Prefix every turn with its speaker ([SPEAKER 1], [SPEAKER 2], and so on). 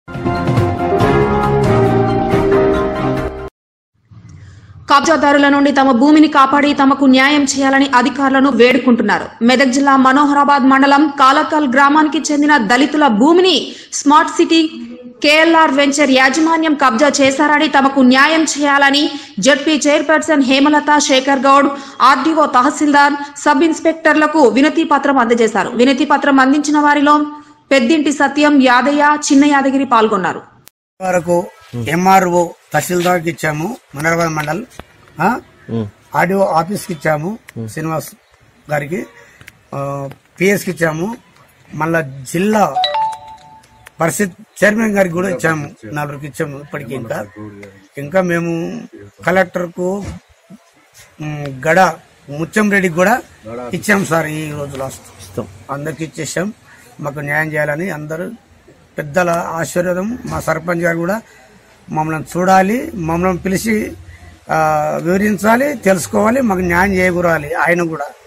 [SPEAKER 1] కబ్జాదారుల నుండి తమ భూమిని కాపాడి తమకు న్యాయం చేయాలని అధికారులను వేడుకుంటున్నారు మెదక్ జిల్లా మనోహరాబాద్ మండలం కాలకల్ గ్రామానికి చెందిన దళితుల భూమిని స్మార్ట్ సిటీ కేఎల్ఆర్ వెంచర్ యాజమాన్యం కబ్జా చేశారని తమకు న్యాయం చేయాలని ZP chairperson Hemalatha Shekar Goud RDO తహసీల్దార్ సబ్ ఇన్స్పెక్టర్లకు వినతి పత్రం అందజేశారు వినతి పత్రం అందించిన వారిలో పెద్దింటి సత్యం యాదయ్య చిన్న యాదగిరి పాల్గొన్నారు
[SPEAKER 2] వరకు ఎంఆర్ఓ తహసీల్దార్కి ఇచ్చాము మనరాబాద్ మండల్ ఆ? ఆర్డీఓ ఆఫీస్కి ఇచ్చాము శ్రీనివాస్ గారికి పిఎస్కి ఇచ్చాము మళ్ళా జిల్లా పరిషత్ చైర్మన్ గారికి కూడా ఇచ్చాము నలుగురికి ఇచ్చాము ఇప్పటికి ఇంకా ఇంకా మేము కలెక్టర్కు ఉమ్, గడ ముత్యం రెడ్డికి కూడా ఇచ్చాం సార్ ఈ రోజు లాస్ట్ అందరికి ఇచ్చేసాం మాకు న్యాయం చేయాలని అందరూ పెద్దల ఆశీర్వాదం మా సర్పంచ్ గారు కూడా మమ్మల్ని చూడాలి మమ్మల్ని పిలిచి ఆ, వివరించాలి తెలుసుకోవాలి మాకు న్యాయం చేయకూరాలి ఆయన కూడా